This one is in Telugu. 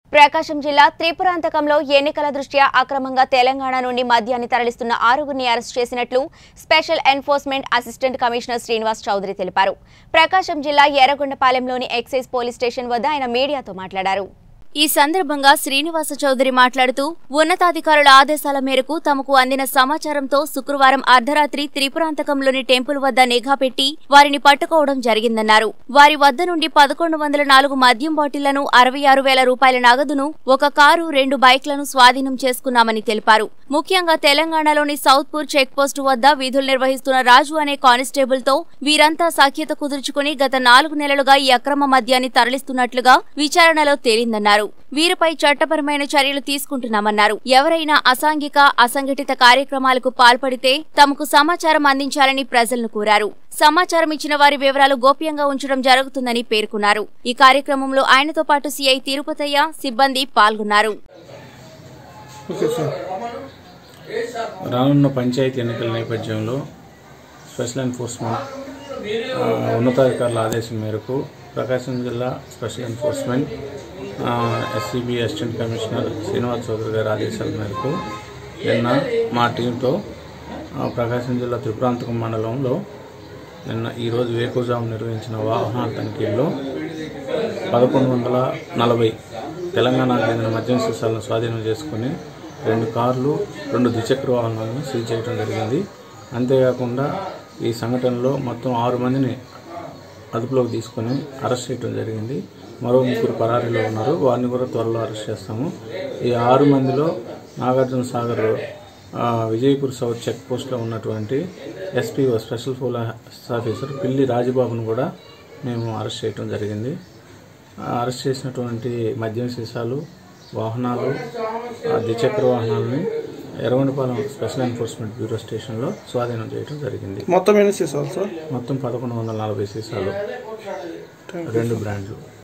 ప్రకాశం జిల్లా త్రిపురాంతకంలో ఎన్నికల దృష్ట్యా అక్రమంగా తెలంగాణ నుండి మద్యాన్ని తరలిస్తున్న ఆరుగురిని అరెస్ట్ చేసినట్లు special enforcement assistant commissioner Srinivas Chowdary తెలిపారు ప్రకాశం జిల్లా ఎర్రగొండపాలెంలోని ఎక్సైజ్ పోలీస్ స్టేషన్ వద్ద ఆయన మీడియాతో మాట్లాడారు ఈ సందర్భంగా శ్రీనివాస చౌదరి మాట్లాడుతూ ఉన్నతాధికారుల ఆదేశాల మేరకు తమకు అందిన సమాచారంతో శుక్రవారం అర్ధరాత్రి త్రిపురాంతకంలోని టెంపుల్ వద్ద నిఘా పెట్టి వారిని పట్టుకోవడం జరిగిందన్నారు వారి వద్ద నుండి పదకొండు వందల నాలుగు మద్యం బాటిళ్లను అరవై ఆరు వేల రూపాయల నగదును ఒక కారు రెండు బైక్లను స్వాధీనం చేసుకున్నామని తెలిపారు ముఖ్యంగా తెలంగాణలోని సౌత్పూర్ చెక్ పోస్టు వద్ద విధులు నిర్వహిస్తున్న రాజు అనే కానిస్టేబుల్ తో వీరంతా సఖ్యత కుదుర్చుకుని గత నాలుగు నెలలుగా ఈ అక్రమ మద్యాన్ని తరలిస్తున్నట్లుగా విచారణలో తేలిందన్నారు వీరిపై చట్టపరమైన చర్యలు తీసుకుంటున్నామన్నారు ఎవరైనా అసాంఘిక అసంఘటిత కార్యక్రమాలకు పాల్పడితే తమకు సమాచారం అందించాలని ప్రజలను కోరారు సమాచారం ఇచ్చిన వారి వివరాలు గోప్యంగా ఉంచడం జరుగుతుందని పేర్కొన్నారు ఈ కార్యక్రమంలో ఆయనతో పాటు సీఐ తిరుపతయ్య సిబ్బంది పాల్గొన్నారు ఓకే సార్ రానున్న పంచాయతీ ఎన్నికల నేపథ్యంలో స్పెషల్ ఎన్ఫోర్స్మెంట్ ఆ, ఉన్నతాధికారుల ఆదేశం మేరకు ప్రకాశం జిల్లా special enforcement SCB assistant commissioner Srinivas Chowdary గారి ఆదేశాల మేరకు నిన్న మా టీంతో ఆ, ప్రకాశం జిల్లా త్రిపురాంతకం మండలంలో నిన్న ఈరోజు వేకుజాము నిర్వహించిన వాహనాల తనిఖీల్లో పదకొండు వందల నలభై తెలంగాణకు చెందిన మద్యం సీసాలను స్వాధీనం చేసుకుని రెండు కార్లు రెండు ద్విచక్ర వాహనాలను సీజ్ చేయడం జరిగింది అంతేకాకుండా ఈ సంఘటనలో మొత్తం ఆరు మందిని అదుపులోకి తీసుకొని అరెస్ట్ చేయడం జరిగింది మరో ముగ్గురు పరారీలో ఉన్నారు వారిని కూడా త్వరలో అరెస్ట్ చేస్తాము ఈ ఆరు మందిలో నాగార్జున సాగర్ ఆ, విజయపూర్ సౌత్ చెక్ పోస్ట్లో ఉన్నటువంటి ఎస్పీఓ స్పెషల్ పోలీస్ ఆఫీసర్ పిల్లి రాజబాబును కూడా మేము అరెస్ట్ చేయడం జరిగింది ఆ అరెస్ట్ చేసినటువంటి మద్యం సీసాలు వాహనాలు ఆ ద్విచక్ర వాహనాలని ఎర్రగొండపాలెం స్పెషల్ ఎన్ఫోర్స్మెంట్ బ్యూరో స్టేషన్లో స్వాధీనం చేయడం జరిగింది మొత్తం ఎన్ని సీసాలు సార్ మొత్తం పదకొండు వందల నలభై సీసాలు రెండు బ్రాండ్లు